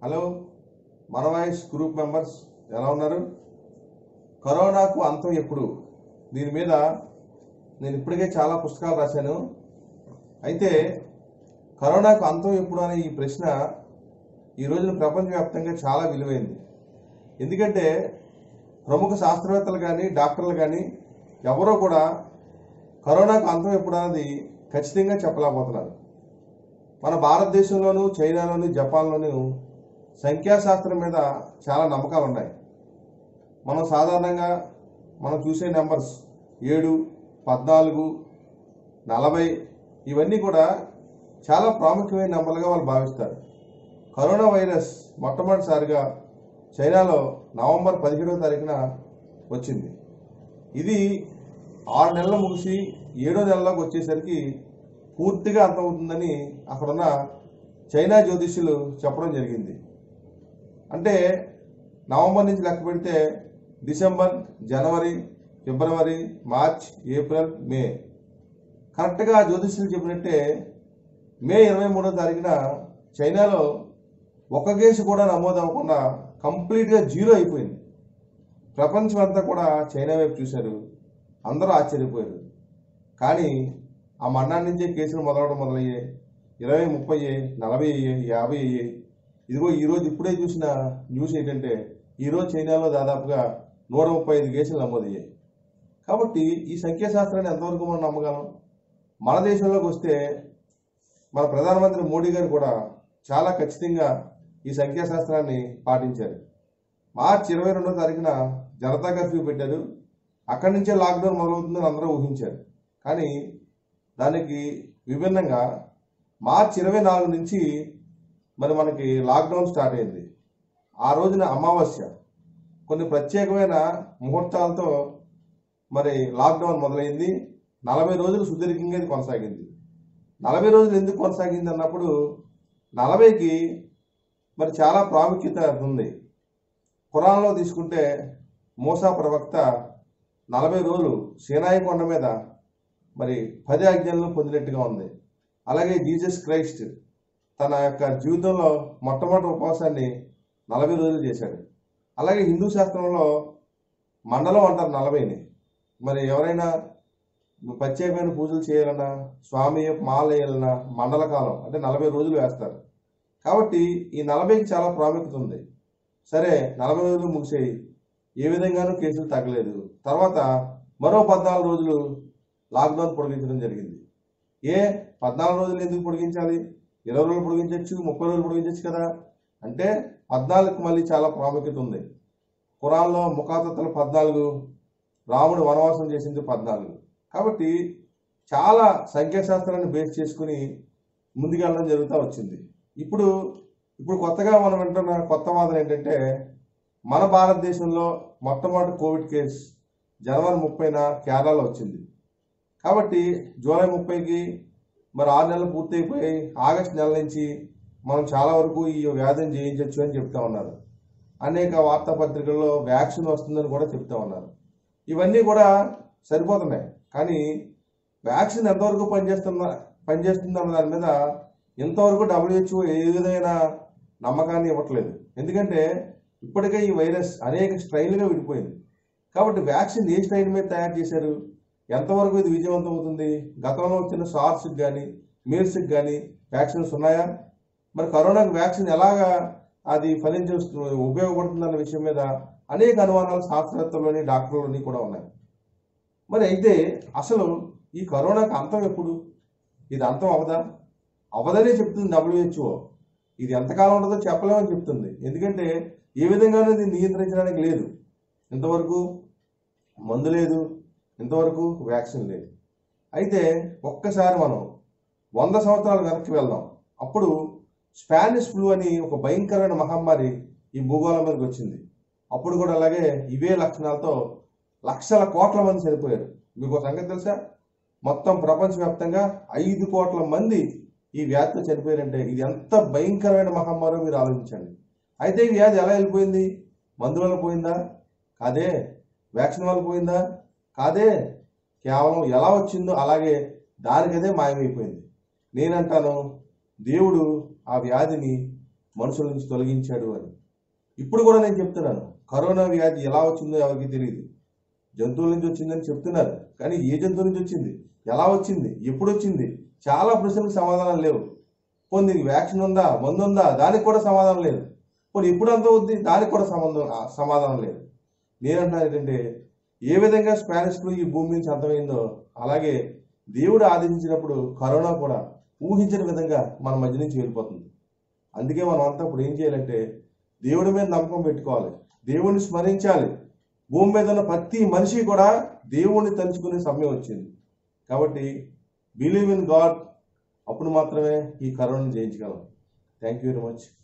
hello మన voice group members ఎలా ఉన్నారు కరోనాకు అంతం ఎప్పుడు దీని మీద నేను ఇప్పటికే చాలా పుస్తకాలు రాశాను అయితే కరోనాకు అంతం ఎప్పుడు అనే ఈ ప్రశ్న ఈ రోజున ప్రపంచవ్యాప్తంగా చాలా విలువైంది ఎందుకంటే ప్రముఖ శాస్త్రవేత్తలు కానీ డాక్టర్లు కానీ ఎవరో కూడా కరోనాకు అంతం ఎప్పుడు అన్నది ఖచ్చితంగా చెప్పలేకపోతున్నారు మన భారతదేశంలోను చైనాలోను జపాన్లోను సంఖ్యాశాస్త్రం మీద చాలా నమ్మకాలు ఉన్నాయి మనం సాధారణంగా మనం చూసే నెంబర్స్ ఏడు పద్నాలుగు నలభై ఇవన్నీ కూడా చాలా ప్రాముఖ్యమైన నెంబర్లుగా వాళ్ళు భావిస్తారు కరోనా వైరస్ మొట్టమొదటిసారిగా చైనాలో నవంబర్ పదిహేడవ తారీఖున వచ్చింది ఇది ఆరు నెలలు ముగిసి ఏడో నెలలోకి వచ్చేసరికి పూర్తిగా అంతమవుతుందని అక్కడున్న చైనా జ్యోతిష్యులు చెప్పడం జరిగింది అంటే నవంబర్ నుంచి లెక్క పెడితే డిసెంబర్ జనవరి ఫిబ్రవరి మార్చ్ ఏప్రిల్ మే కరెక్ట్గా జ్యోతిష్యులు చెప్పినట్టే మే ఇరవై మూడో తారీఖున చైనాలో ఒక్క కేసు కూడా నమోదు అవ్వకుండా కంప్లీట్గా జీరో అయిపోయింది ప్రపంచం అంతా కూడా చైనా వైపు చూశారు అందరూ ఆశ్చర్యపోయారు కానీ ఆ మన్నాడి నుంచే కేసులు మొదలవడం మొదలయ్యాయి ఇరవై ముప్పై నలభై అయ్యాయి యాభై అయ్యాయి ఇదిగో ఈరోజు ఇప్పుడే చూసిన న్యూస్ ఏంటంటే ఈరోజు చైనాలో దాదాపుగా నూట ముప్పై ఐదు కేసులు నమోదయ్యాయి కాబట్టి ఈ సంఖ్యాశాస్త్రాన్ని ఎంతవరకు మనం నమ్మగలం మన దేశంలోకి వస్తే మన ప్రధానమంత్రి మోడీ గారు కూడా చాలా ఖచ్చితంగా ఈ సంఖ్యాశాస్త్రాన్ని పాటించారు మార్చి ఇరవై రెండో తారీఖున జనతా కర్ఫ్యూ పెట్టారు అక్కడి నుంచే లాక్డౌన్ మొదలవుతుందని అందరూ ఊహించారు కానీ దానికి విభిన్నంగా మార్చి ఇరవై నాలుగు నుంచి మరి మనకి లాక్డౌన్ స్టార్ట్ అయింది ఆ రోజున అమావాస్య కొన్ని ప్రత్యేకమైన ముహూర్తాలతో మరి లాక్డౌన్ మొదలైంది నలభై రోజులు సుదీర్ఘంగా ఇది కొనసాగింది నలభై రోజులు ఎందుకు కొనసాగింది అన్నప్పుడు నలభైకి మరి చాలా ప్రాముఖ్యత ఉంది ఖురాన్లో తీసుకుంటే మూసా ప్రవక్త నలభై రోజులు సీనాయి కొండ మీద మరి పది ఆజ్ఞలను పొందినట్టుగా ఉంది అలాగే జీసస్ క్రైస్ట్ తన యొక్క జీవితంలో మొట్టమొదటి ఉపవాసాన్ని నలభై రోజులు చేశాడు అలాగే హిందూ శాస్త్రంలో మండలం అంటారు నలభైని మరి ఎవరైనా ప్రత్యేకమైన పూజలు చేయాలన్నా స్వామి యొక్క మాల వేయాలన్నా మండల కాలం అంటే నలభై రోజులు వేస్తారు కాబట్టి ఈ నలభైకి చాలా ప్రాముఖ్యత ఉంది సరే నలభై రోజులు ముగిసాయి ఏ విధంగానూ కేసులు తగ్గలేదు తర్వాత మరో పద్నాలుగు రోజులు లాక్డౌన్ పొడిగించడం జరిగింది ఏ పద్నాలుగు రోజులు ఎందుకు పొడిగించాలి ఇరవై రోజులు పొడిగించవచ్చు ముప్పై రోజులు పొడిగించవచ్చు కదా అంటే పద్నాలుగుకి మళ్ళీ చాలా ప్రాముఖ్యత ఉంది ఖురాన్లో ముఖాతత్తులు పద్నాలుగు రాముడు వనవాసం చేసింది పద్నాలుగు కాబట్టి చాలా సంఖ్యాశాస్త్రాన్ని బేస్ చేసుకుని ముందుకెళ్ళడం జరుగుతూ వచ్చింది ఇప్పుడు ఇప్పుడు కొత్తగా మనం వింటున్న కొత్త వాదన ఏంటంటే మన భారతదేశంలో మొట్టమొదటి కోవిడ్ కేసు జనవరి ముప్పైన కేరళలో వచ్చింది కాబట్టి జూలై ముప్పైకి మరి ఆరు నెలలు పూర్తయిపోయి ఆగస్టు నెల నుంచి మనం చాలా వరకు ఈ వ్యాధిని జయించవచ్చు అని చెప్తా ఉన్నారు అనేక వార్తాపత్రికల్లో వ్యాక్సిన్ వస్తుందని కూడా చెప్తా ఉన్నారు ఇవన్నీ కూడా సరిపోతున్నాయి కానీ వ్యాక్సిన్ ఎంతవరకు పనిచేస్తుందా పనిచేస్తుంది అన్న దాని మీద ఇంతవరకు డబ్ల్యూహెచ్ఓ ఏ విధమైన నమ్మకాన్ని ఇవ్వట్లేదు ఎందుకంటే ఇప్పటికే ఈ వైరస్ అనేక స్ట్రైన్లుగా విడిపోయింది కాబట్టి వ్యాక్సిన్ ఏ స్ట్రైన్ మీద తయారు చేశారు ఎంతవరకు ఇది విజయవంతం అవుతుంది గతంలో వచ్చిన సార్స్కి కానీ మీర్స్కి కానీ వ్యాక్సిన్స్ ఉన్నాయా మరి కరోనాకు వ్యాక్సిన్ ఎలాగా అది ఫలించే ఉపయోగపడుతుందన్న విషయం మీద అనేక అనుమానాలు శాస్త్రవేత్తల్లోని డాక్టర్లోని కూడా ఉన్నాయి మరి అయితే అసలు ఈ కరోనాకు అంతం ఎప్పుడు ఇది అంతం అవదా అవదనే చెప్తుంది డబ్ల్యూహెచ్ఓ ఇది ఎంతకాలం ఉంటుందో చెప్పలేమని చెప్తుంది ఎందుకంటే ఏ విధంగానూ ఇది నియంత్రించడానికి లేదు ఇంతవరకు మందు లేదు ఇంతవరకు వ్యాక్సిన్ లేదు అయితే ఒక్కసారి మనం వంద సంవత్సరాలు వెనక్కి వెళ్దాం అప్పుడు స్పానిష్ ఫ్లూ అని ఒక భయంకరమైన మహమ్మారి ఈ భూగోళం మీదకి వచ్చింది అప్పుడు కూడా అలాగే ఇవే లక్షణాలతో లక్షల కోట్ల మంది చనిపోయారు మీకు ఒక సంగతి తెలుసా మొత్తం ప్రపంచవ్యాప్తంగా ఐదు కోట్ల మంది ఈ వ్యాధితో చనిపోయారంటే ఇది ఎంత భయంకరమైన మహమ్మారో మీరు ఆలోచించండి అయితే ఈ వ్యాధి ఎలా వెళ్ళిపోయింది మందు వల్ల పోయిందా కాదే వ్యాక్సిన్ వల్ల పోయిందా కాదే కేవలం ఎలా వచ్చిందో అలాగే దానికదే మాయమైపోయింది నేనంటాను దేవుడు ఆ వ్యాధిని మనుషుల నుంచి తొలగించాడు అని ఇప్పుడు కూడా నేను చెప్తున్నాను కరోనా వ్యాధి ఎలా వచ్చిందో ఎవరికి తెలియదు జంతువుల నుంచి వచ్చిందని చెప్తున్నారు కానీ ఏ జంతువు నుంచి వచ్చింది ఎలా వచ్చింది ఎప్పుడు వచ్చింది చాలా ప్రశ్నలకు సమాధానం లేవు పోనీ దీనికి వ్యాక్సిన్ ఉందా మందు ఉందా దానికి కూడా సమాధానం లేదు పోనీ ఎప్పుడు అంత అవుద్ది దానికి కూడా సంబంధం ఆ, సమాధానం లేదు నేనంటున్నాను ఏంటంటే ఏ విధంగా స్పానిష్ ఫ్లూ ఈ భూమి నుంచి అంతమైందో అలాగే దేవుడు ఆదేశించినప్పుడు కరోనా కూడా ఊహించిన విధంగా మన మధ్య నుంచి వెళ్ళిపోతుంది అందుకే మనం అంతా ఇప్పుడు ఏం చేయాలంటే దేవుడి మీద నమ్మకం పెట్టుకోవాలి దేవుణ్ణి స్మరించాలి భూమి మీద ఉన్న ప్రతి మనిషి కూడా దేవుణ్ణి తలుచుకునే సమయం వచ్చింది కాబట్టి బిలీవ్ ఇన్ గాడ్ అప్పుడు మాత్రమే ఈ కరోనాను జయించగలం థ్యాంక్ యూ వెరీ మచ్